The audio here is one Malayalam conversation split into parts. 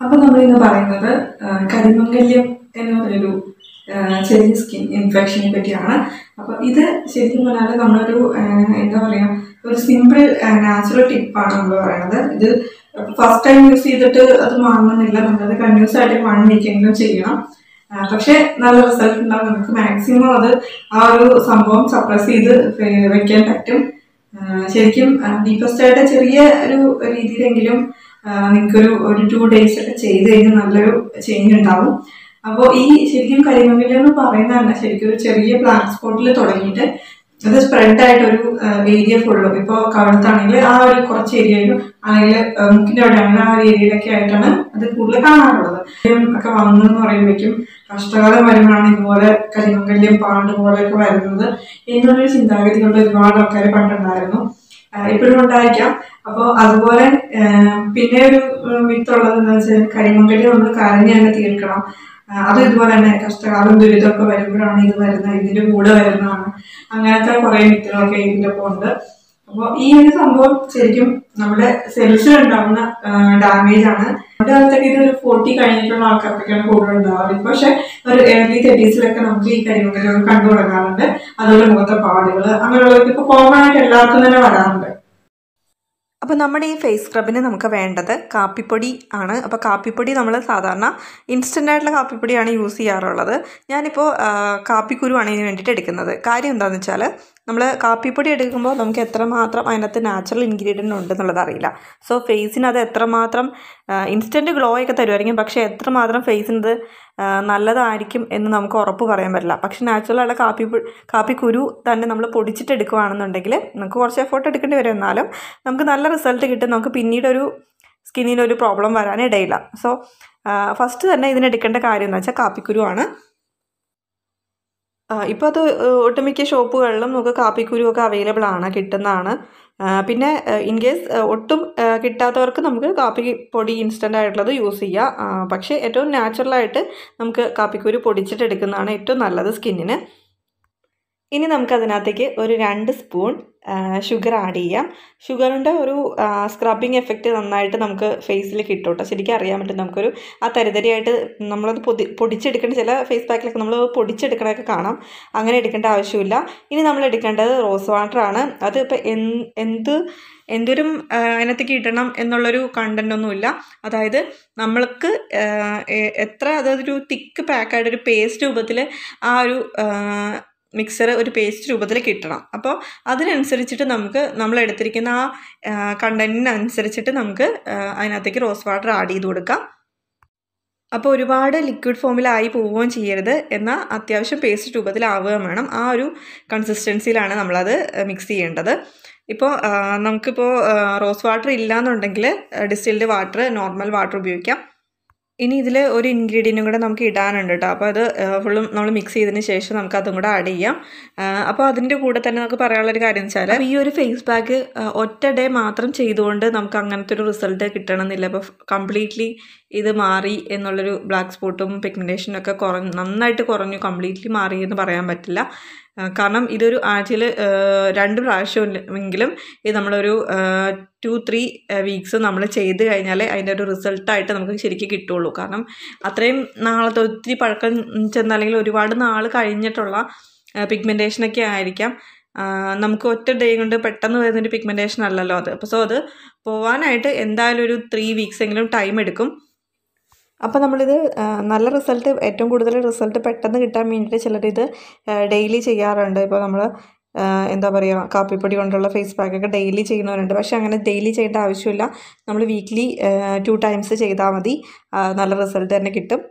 അപ്പൊ നമ്മൾ ഇന്ന് പറയുന്നത് ആ, കരിമംഗല്യം എന്ന് പറഞ്ഞൊരു ആ, ചെറിയ സ്കിൻ ഇൻഫെക്ഷനെ പറ്റിയാണ് അപ്പൊ ഇത് ശരിക്കും പറഞ്ഞാൽ നമ്മളൊരു ആ, എന്താ പറയാ ഒരു സിമ്പിൾ നാച്ചുറൽ ടിപ്പാണ് നമ്മൾ പറയുന്നത് ഇത് ഫസ്റ്റ് ടൈം യൂസ് ചെയ്തിട്ട് അത് മാറണമെന്നില്ല നമ്മളത് കണ്ടിന്യൂസ് ആയിട്ട് വൺ വീക്കെങ്കിലും ചെയ്യണം ആ, പക്ഷെ നല്ല റിസൾട്ട് ഉണ്ടാവും നമുക്ക് മാക്സിമം അത് ആ ഒരു സംഭവം സപ്രസ് ചെയ്ത് വെ- വെക്കാൻ പറ്റും ആ, ശരിക്കും ഡീപ്പസ്റ്റ് ആയിട്ട് ചെറിയ ഒരു രീതിയിലെങ്കിലും നിങ്ങൾക്കൊരു ഒരു ടു ഡേയ്സ് ഒക്കെ ചെയ്ത് കഴിഞ്ഞാൽ നല്ലൊരു ചേഞ്ച് ഉണ്ടാവും അപ്പോൾ ഈ ശരിക്കും കരിമംഗലം എന്ന് പറയുന്നത് തന്നെ ശരിക്കും ഒരു ചെറിയ ബ്ലാക്ക് സ്പോട്ടിൽ തുടങ്ങിയിട്ട് അത് സ്പ്രെഡ് ആയിട്ട് ഒരു ഏരിയ ഫുള്ളും ഇപ്പോൾ കഴുത്താണെങ്കിൽ ആ ഒരു കുറച്ച് ഏരിയയിലും ആണെങ്കിൽ മുക്കിന്റെ അവിടെ ആണെങ്കിൽ ആ ഒരു ഏരിയയിലൊക്കെ ആയിട്ടാണ് അത് കൂടുതൽ കാണാറുള്ളത് ഇതും ഒക്കെ വന്നു എന്ന് പറയുമ്പോഴേക്കും കഷ്ടകാലം വരുമ്പോഴാണ് ഇതുപോലെ കരിമംഗല്യം പാണ്ട് പോലെയൊക്കെ വരുന്നത് എന്നുള്ളൊരു ചിന്താഗതികളുടെ ഒരുപാട് ആൾക്കാർ പണ്ടുണ്ടായിരുന്നു ആഹ് ഇപ്പോഴും ഉണ്ടായിരിക്കാം അപ്പോൾ അതുപോലെ ആഹ് പിന്നെ ഒരു മിത്തുള്ളത് എന്താ വെച്ചാൽ കരിമംഗല്യം നമ്മൾ കരഞ്ഞ് തന്നെ തീർക്കണം ആഹ് അത് ഇതുപോലെ തന്നെ കഷ്ടകാലം ദുരിതമൊക്കെ വരുമ്പോഴാണ് ഇത് വരുന്നത് ഇതിന്റെ കൂടെ വരുന്നതാണ് അങ്ങനത്തെ കുറെ മിത്തുകളൊക്കെ ഇതിന്റെ ഒപ്പം ഉണ്ട് അപ്പോൾ ഈ ഒരു സംഭവം ശരിക്കും നമ്മുടെ സെൽസിൽ ഉണ്ടാകുന്ന ഡാമേജ് ആണ് നമ്മുടെ കാലത്തൊക്കെ ഇത് ഒരു ഫോർട്ടി കഴിഞ്ഞിട്ടുള്ള ആൾക്കാർക്കൊക്കെയാണ് കൂടുതൽ ഉണ്ടാവാറ് ഇപ്പൊ പക്ഷെ ഒരു ഏർലി തേർട്ടീസിലൊക്കെ നമുക്ക് ഈ കരിമംഗലം കണ്ടു തുടങ്ങാറുണ്ട് അതുപോലെ മുഖത്തെ പാടുകൾ അങ്ങനെയുള്ളതൊക്കെ ഇപ്പൊ കോമൺ ആയിട്ട് എല്ലാവർക്കും തന്നെ വരാറുണ്ട് അപ്പോൾ നമ്മുടെ ഈ ഫേസ് സ്ക്രബിന് നമുക്ക് വേണ്ടത് കാപ്പിപ്പൊടി ആണ് അപ്പോൾ കാപ്പിപ്പൊടി നമ്മൾ സാധാരണ ഇൻസ്റ്റൻ്റ് ആയിട്ടുള്ള കാപ്പിപ്പൊടിയാണ് യൂസ് ചെയ്യാറുള്ളത് ഞാനിപ്പോൾ ആ, കാപ്പിക്കുരുവാണ് ഇതിന് വേണ്ടിയിട്ട് എടുക്കുന്നത് കാര്യം എന്താണെന്ന് വെച്ചാൽ നമ്മൾ കാപ്പിപ്പൊടി എടുക്കുമ്പോൾ നമുക്ക് എത്രമാത്രം അതിനകത്ത് നാച്ചുറൽ ഇൻഗ്രീഡിയൻ്റ് ഉണ്ടെന്നുള്ളത് അറിയില്ല സോ ഫേസിന് അത് എത്രമാത്രം ഇൻസ്റ്റൻറ്റ് ഗ്ലോ ഒക്കെ തരുമായിരിക്കും പക്ഷേ എത്രമാത്രം ഫേസിന് ഇത് ആ, നല്ലതായിരിക്കും എന്ന് നമുക്ക് ഉറപ്പ് പറയാൻ പറ്റില്ല പക്ഷേ നാച്ചുറലായിട്ടുള്ള കാപ്പി പൊ- കാപ്പിക്കുരു തന്നെ നമ്മൾ പൊടിച്ചിട്ട് എടുക്കുകയാണെന്നുണ്ടെങ്കിൽ നമുക്ക് കുറച്ച് എഫേർട്ട് എടുക്കേണ്ടി വരും എന്നാലും നമുക്ക് നല്ല റിസൾട്ട് കിട്ടും നമുക്ക് പിന്നീടൊരു സ്കിന്നിനൊരു പ്രോബ്ലം വരാൻ ഇടയില്ല സോ ഫസ്റ്റ് തന്നെ ഇതിനെടുക്കേണ്ട കാര്യം എന്ന് വെച്ചാൽ കാപ്പിക്കുരുവാണ് ഇപ്പോൾ അത് ഏഹ്, ഒട്ടുമിക്ക ഷോപ്പുകളിലും നമുക്ക് കാപ്പിക്കുരു ഒക്കെ അവൈലബിൾ ആണ് കിട്ടുന്നതാണ് ആ, പിന്നെ ഇൻ കേസ് ഒട്ടും ആ, കിട്ടാത്തവർക്ക് നമുക്ക് കാപ്പി പൊടി ഇൻസ്റ്റൻ്റ് ആയിട്ടുള്ളത് യൂസ് ചെയ്യാം ആ, പക്ഷേ ഏറ്റവും നാച്ചുറലായിട്ട് നമുക്ക് കാപ്പിക്കുരു പൊടിച്ചിട്ട് എടുക്കുന്നതാണ് ഏറ്റവും നല്ലത് സ്കിന്നിന് ഇനി നമുക്ക് അതിനകത്തേക്ക് ഒരു രണ്ട് സ്പൂൺ ഷുഗർ ആഡ് ചെയ്യാം ഷുഗറിൻ്റെ ഒരു സ്ക്രബിങ് എഫക്റ്റ് നന്നായിട്ട് നമുക്ക് ഫേസിൽ കിട്ടും കേട്ടോ ശരിക്കും അറിയാൻ പറ്റും നമുക്കൊരു ആ തരിതരിയായിട്ട് നമ്മളത് പൊതി പൊടിച്ചെടുക്കേണ്ട ചില ഫേസ് പാക്കിലൊക്കെ നമ്മൾ പൊടിച്ചെടുക്കണമൊക്കെ കാണാം അങ്ങനെ എടുക്കേണ്ട ആവശ്യമില്ല ഇനി നമ്മൾ എടുക്കേണ്ടത് റോസ് വാട്ടറാണ് അത് ഇപ്പോൾ എന്ത് എന്തൊരു അതിനകത്തേക്ക് ഇടണം എന്നുള്ളൊരു കണ്ടൻ്റ് ഒന്നുമില്ല അതായത് നമ്മൾക്ക് ആ, എ- എത്ര അതായത് ഒരു തിക്ക് പാക്കായിട്ട് ഒരു പേസ്റ്റ് രൂപത്തിൽ ആ ഒരു മിക്സർ ഒരു പേസ്റ്റ് രൂപത്തിൽ കിട്ടണം അപ്പോൾ അതിനനുസരിച്ചിട്ട് നമുക്ക് നമ്മൾ എടുത്തിരിക്കുന്ന ആ കണ്ടൻറ്റിനനുസരിച്ചിട്ട് നമുക്ക് ആ, അതിനകത്തേക്ക് റോസ് വാട്ടർ ആഡ് ചെയ്ത് കൊടുക്കാം അപ്പോൾ ഒരുപാട് ലിക്വിഡ് ഫോമിലായി പോവുകയും ചെയ്യരുത് എന്നാൽ അത്യാവശ്യം പേസ്റ്റ് രൂപത്തിലാവുകയും വേണം ആ ഒരു കൺസിസ്റ്റൻസിയിലാണ് നമ്മളത് മിക്സ് ചെയ്യേണ്ടത് ഇപ്പോൾ ആ, നമുക്കിപ്പോൾ ആ, റോസ് വാട്ടർ ഇല്ലയെന്നുണ്ടെങ്കിൽ ഡിസ്റ്റിൽഡ് വാട്ടർ നോർമൽ വാട്ടർ ഉപയോഗിക്കാം ഇനി ഇതിൽ ഒരു ഇൻഗ്രീഡിയൻറ്റും കൂടെ നമുക്ക് ഇടാനുണ്ട് കേട്ടോ അപ്പോൾ അത് ഫുള്ളും നമ്മൾ മിക്സ് ചെയ്തതിന് ശേഷം നമുക്ക് അതും കൂടെ ആഡ് ചെയ്യാം ആ, അപ്പോൾ അതിൻ്റെ കൂടെ തന്നെ നമുക്ക് പറയാനുള്ളൊരു കാര്യം എന്ന് വെച്ചാൽ ഈ ഒരു ഫേസ് പാക്ക് ഒറ്റ ഡേ മാത്രം ചെയ്തുകൊണ്ട് നമുക്ക് അങ്ങനത്തെ ഒരു റിസൾട്ട് കിട്ടണമെന്നില്ല അപ്പോൾ കംപ്ലീറ്റ്ലി ഇത് മാറി എന്നുള്ളൊരു ബ്ലാക്ക് സ്പോട്ടും പിഗ്മെൻറ്റേഷനും ഒക്കെ കുറഞ്ഞു നന്നായിട്ട് കുറഞ്ഞു കംപ്ലീറ്റ്ലി മാറി എന്ന് പറയാൻ പറ്റില്ല ആ, കാരണം ഇതൊരു ആഴ്ചയിൽ രണ്ട് പ്രാവശ്യമെങ്കിലും ഇത് നമ്മളൊരു ടു ത്രീ വീക്സ് നമ്മൾ ചെയ്ത് കഴിഞ്ഞാലേ അതിൻ്റെ ഒരു റിസൾട്ടായിട്ട് നമുക്ക് ശരിക്കും കിട്ടുള്ളൂ കാരണം അത്രയും നാളത്തെ ഒത്തിരി പഴക്കം ചെന്ന അല്ലെങ്കിൽ ഒരുപാട് നാൾ കഴിഞ്ഞിട്ടുള്ള പിഗ്മെൻറ്റേഷനൊക്കെ ആയിരിക്കാം ആ, നമുക്ക് ഒറ്റ ഡേ കൊണ്ട് പെട്ടെന്ന് വരുന്നൊരു പിഗ്മെൻറ്റേഷൻ അല്ലല്ലോ അത് അപ്പോൾ സോ അത് പോവാനായിട്ട് എന്തായാലും ഒരു ത്രീ വീക്സ് എങ്കിലും ടൈം എടുക്കും അപ്പോൾ നമ്മളിത് ആ, നല്ല റിസൾട്ട് ഏറ്റവും കൂടുതൽ റിസൾട്ട് പെട്ടെന്ന് കിട്ടാൻ വേണ്ടിയിട്ട് ചിലരിത് ഡെയിലി ചെയ്യാറുണ്ട് ഇപ്പോൾ നമ്മൾ എന്താ പറയുക കാപ്പിപ്പൊടി കൊണ്ടുള്ള ഫേസ് പാക്കൊക്കെ ഡെയിലി ചെയ്യുന്നവരുണ്ട് പക്ഷേ അങ്ങനെ ഡെയിലി ചെയ്യേണ്ട ആവശ്യമില്ല നമ്മൾ വീക്ക്ലി ടു ടൈംസ് ചെയ്താൽ മതി ആ, നല്ല റിസൾട്ട് തന്നെ കിട്ടും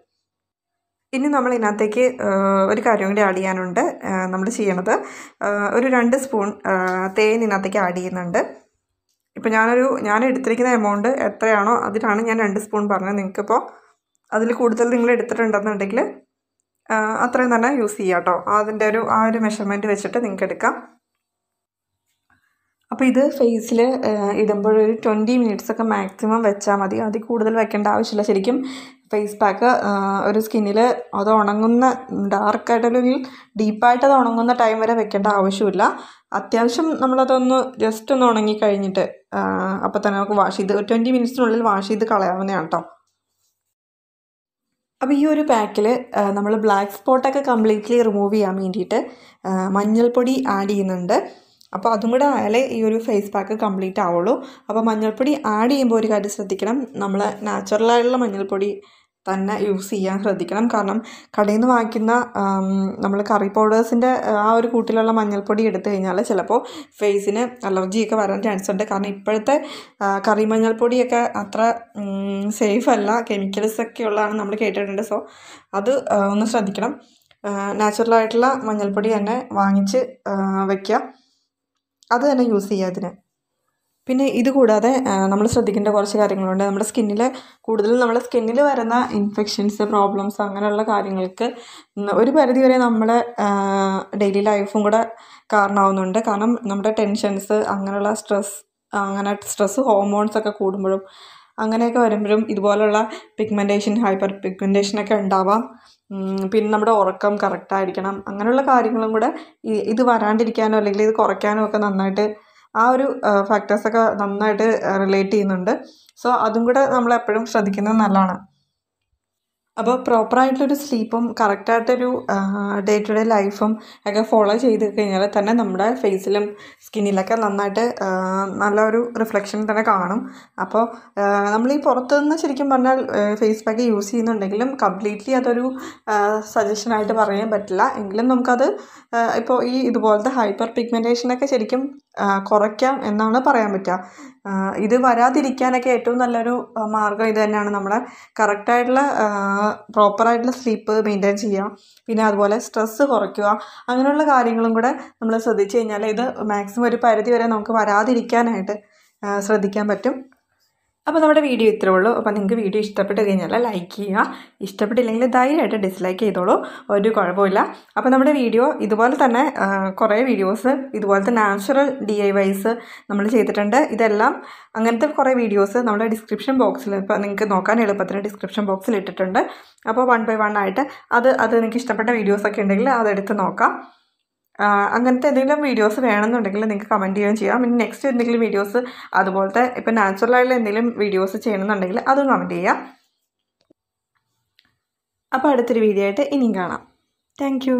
ഇനി നമ്മൾ ഇതിനകത്തേക്ക് ആ, ഒരു കാര്യം കൂടി ആഡ് ചെയ്യാനുണ്ട് നമ്മൾ ചെയ്യണത് ആ, ഒരു രണ്ട് സ്പൂൺ ആ, തേൻ ഇതിനകത്തേക്ക് ആഡ് ചെയ്യുന്നുണ്ട് ഇപ്പോൾ ഞാനൊരു ഞാൻ എടുത്തിരിക്കുന്ന എമൗണ്ട് എത്രയാണോ അതിനാണ് ഞാൻ രണ്ട് സ്പൂൺ പറഞ്ഞത് നിങ്ങൾക്കിപ്പോൾ അതിൽ കൂടുതൽ നിങ്ങൾ എടുത്തിട്ടുണ്ടെന്നുണ്ടെങ്കിൽ ആ, അത്രയും തന്നെ യൂസ് ചെയ്യാം കേട്ടോ അതിൻ്റെ ഒരു ആ ഒരു മെഷർമെൻറ്റ് വെച്ചിട്ട് നിങ്ങൾക്ക് എടുക്കാം അപ്പോൾ ഇത് ഫേസിൽ ഇടുമ്പോൾ ഒരു ട്വൻറ്റി മിനിറ്റ്സ് ഒക്കെ മാക്സിമം വെച്ചാൽ മതി അതിൽ കൂടുതൽ വെക്കേണ്ട ആവശ്യമില്ല ശരിക്കും ഫേസ് പാക്ക് ഒരു സ്കിന്നിൽ അത് ഉണങ്ങുന്ന ഡാർക്കായിട്ടല്ലെങ്കിൽ ഡീപ്പായിട്ട് അത് ഉണങ്ങുന്ന ടൈം വരെ വെക്കേണ്ട ആവശ്യമില്ല അത്യാവശ്യം നമ്മളതൊന്ന് ജസ്റ്റ് ഒന്ന് ഉണങ്ങി കഴിഞ്ഞിട്ട് അപ്പോൾ തന്നെ നമുക്ക് വാഷ് ചെയ്ത് ട്വൻറ്റി മിനിറ്റ്സിനുള്ളിൽ വാഷ് ചെയ്ത് കളയാവുന്നതാണ് കേട്ടോ അപ്പോൾ ഈ ഒരു പാക്കിൽ നമ്മൾ ബ്ലാക്ക് സ്പോട്ടൊക്കെ കംപ്ലീറ്റ്ലി റിമൂവ് ചെയ്യാൻ വേണ്ടിയിട്ട് ആ, മഞ്ഞൾപ്പൊടി ആഡ് ചെയ്യുന്നുണ്ട് അപ്പോൾ അതും കൂടെ ആയാലേ ഈ ഒരു ഫേസ് പാക്ക് കംപ്ലീറ്റ് ആവുള്ളൂ അപ്പോൾ മഞ്ഞൾപ്പൊടി ആഡ് ചെയ്യുമ്പോൾ ഒരു കാര്യം ശ്രദ്ധിക്കണം നമ്മൾ നാച്ചുറലായിട്ടുള്ള മഞ്ഞൾപ്പൊടി തന്നെ യൂസ് ചെയ്യാൻ ശ്രദ്ധിക്കണം കാരണം കടയിൽ നിന്ന് വാങ്ങിക്കുന്ന നമ്മൾ കറി പൗഡേഴ്സിൻ്റെ ആ ഒരു കൂട്ടിലുള്ള മഞ്ഞൾപ്പൊടി എടുത്തു കഴിഞ്ഞാൽ ചിലപ്പോൾ ഫേസിന് അലർജിയൊക്കെ വരാൻ ചാൻസ് ഉണ്ട് കാരണം ഇപ്പോഴത്തെ ആ, കറി മഞ്ഞൾപ്പൊടിയൊക്കെ അത്ര സേഫ് അല്ല കെമിക്കൽസ് ഒക്കെ ഉള്ളതാണ് നമ്മൾ കേട്ടിട്ടുണ്ട് സോ അത് ആ, ഒന്ന് ശ്രദ്ധിക്കണം നാച്ചുറലായിട്ടുള്ള മഞ്ഞൾപ്പൊടി തന്നെ വാങ്ങിച്ച് വയ്ക്കുക അത് തന്നെ യൂസ് ചെയ്യുക അതിന് പിന്നെ ഇത് കൂടാതെ നമ്മൾ ശ്രദ്ധിക്കേണ്ട കുറച്ച് കാര്യങ്ങളുണ്ട് നമ്മുടെ സ്കിന്നിൽ കൂടുതലും നമ്മുടെ സ്കിന്നിൽ വരുന്ന ഇൻഫെക്ഷൻസ് പ്രോബ്ലംസ് അങ്ങനെയുള്ള കാര്യങ്ങൾക്ക് ഉം ഒരു പരിധി വരെ നമ്മുടെ ഡെയിലി ലൈഫും കൂടെ കാരണമാവുന്നുണ്ട് കാരണം നമ്മുടെ ടെൻഷൻസ് അങ്ങനെയുള്ള സ്ട്രെസ് അങ്ങനെ സ്ട്രെസ് ഹോർമോൺസ് ഒക്കെ കൂടുമ്പോഴും അങ്ങനെയൊക്കെ വരുമ്പോഴും ഇതുപോലുള്ള പിഗ്മെൻറ്റേഷൻ ഹൈപ്പർ പിഗ്മെൻറ്റേഷനൊക്കെ ഉണ്ടാവാം ഉം, പിന്നെ നമ്മുടെ ഉറക്കം കറക്റ്റ് ആയിരിക്കണം അങ്ങനെയുള്ള കാര്യങ്ങളും കൂടെ ഈ ഇത് വരാണ്ടിരിക്കാനോ അല്ലെങ്കിൽ ഇത് കുറയ്ക്കാനോ ഒക്കെ നന്നായിട്ട് ആ ഒരു ഫാക്ടേഴ്സൊക്കെ നന്നായിട്ട് റിലേറ്റ് ചെയ്യുന്നുണ്ട് സോ അതും കൂടെ നമ്മൾ എപ്പോഴും ശ്രദ്ധിക്കുന്നത് നല്ലതാണ് അപ്പോൾ പ്രോപ്പറായിട്ടൊരു സ്ലീപ്പും കറക്റ്റായിട്ടൊരു ഡേ ടു ഡേ ലൈഫും ഒക്കെ ഫോളോ ചെയ്ത് കഴിഞ്ഞാൽ തന്നെ നമ്മുടെ ഫേസിലും സ്കിന്നിലൊക്കെ നന്നായിട്ട് ആ, നല്ലൊരു റിഫ്ലക്ഷൻ തന്നെ കാണും അപ്പോൾ നമ്മൾ ഈ പുറത്തുനിന്ന് ശരിക്കും പറഞ്ഞാൽ ഫേസ് പാക്ക് യൂസ് ചെയ്യുന്നുണ്ടെങ്കിലും കംപ്ലീറ്റ്ലി അതൊരു സജഷനായിട്ട് പറയാൻ പറ്റില്ല എങ്കിലും നമുക്കത് ഇപ്പോൾ ഈ ഇതുപോലത്തെ ഹൈപ്പർ പിഗ്മെൻറ്റേഷനൊക്കെ ശരിക്കും ആ, കുറയ്ക്കാം എന്നാണ് പറയാൻ പറ്റുക ആ, ഇത് വരാതിരിക്കാനൊക്കെ ഏറ്റവും നല്ലൊരു ആ, മാർഗ്ഗം ഇത് തന്നെയാണ് നമ്മുടെ കറക്റ്റായിട്ടുള്ള പ്രോപ്പറായിട്ടുള്ള സ്ലീപ്പ് മെയിൻറ്റെയിൻ ചെയ്യുക പിന്നെ അതുപോലെ സ്ട്രെസ്സ് കുറയ്ക്കുക അങ്ങനെയുള്ള കാര്യങ്ങളും കൂടെ നമ്മൾ ശ്രദ്ധിച്ചു കഴിഞ്ഞാൽ ഇത് മാക്സിമം ഒരു പരിധി വരെ നമുക്ക് വരാതിരിക്കാനായിട്ട് ആ, ശ്രദ്ധിക്കാൻ പറ്റും അപ്പോൾ നമ്മുടെ വീഡിയോ ഇത്രേ ഉള്ളൂ അപ്പോൾ നിങ്ങൾക്ക് വീഡിയോ ഇഷ്ടപ്പെട്ട് കഴിഞ്ഞാൽ ലൈക്ക് ചെയ്യുക ഇഷ്ടപ്പെട്ടില്ലെങ്കിൽ ധൈര്യമായിട്ട് ഡിസ്ലൈക്ക് ചെയ്തോളൂ ഒരു കുഴപ്പമില്ല അപ്പോൾ നമ്മുടെ വീഡിയോ ഇതുപോലെ തന്നെ ആ, കുറേ വീഡിയോസ് ഇതുപോലത്തെ നാച്ചുറൽ ഡി ഐ വൈസ് നമ്മൾ ചെയ്തിട്ടുണ്ട് ഇതെല്ലാം അങ്ങനത്തെ കുറേ വീഡിയോസ് നമ്മുടെ ഡിസ്ക്രിപ്ഷൻ ബോക്സിൽ ഇപ്പോൾ നിങ്ങൾക്ക് നോക്കാൻ എളുപ്പത്തിന് ഡിസ്ക്രിപ്ഷൻ ബോക്സിൽ ഇട്ടിട്ടുണ്ട് അപ്പോൾ വൺ ബൈ വൺ ആയിട്ട് അത് അത് നിങ്ങൾക്ക് ഇഷ്ടപ്പെട്ട വീഡിയോസൊക്കെ ഉണ്ടെങ്കിൽ അതെടുത്ത് നോക്കാം ആ, അങ്ങനത്തെ എന്തെങ്കിലും വീഡിയോസ് വേണമെന്നുണ്ടെങ്കിൽ നിങ്ങൾക്ക് കമൻറ്റ് ചെയ്യുകയും ചെയ്യാം പിന്നെ നെക്സ്റ്റ് എന്തെങ്കിലും വീഡിയോസ് അതുപോലത്തെ ഇപ്പം നാച്ചുറലായിട്ടുള്ള എന്തെങ്കിലും വീഡിയോസ് ചെയ്യണമെന്നുണ്ടെങ്കിൽ അതും കമൻറ്റ് ചെയ്യാം അപ്പോൾ അടുത്തൊരു വീഡിയോ ആയിട്ട് ഇനിയും കാണാം താങ്ക്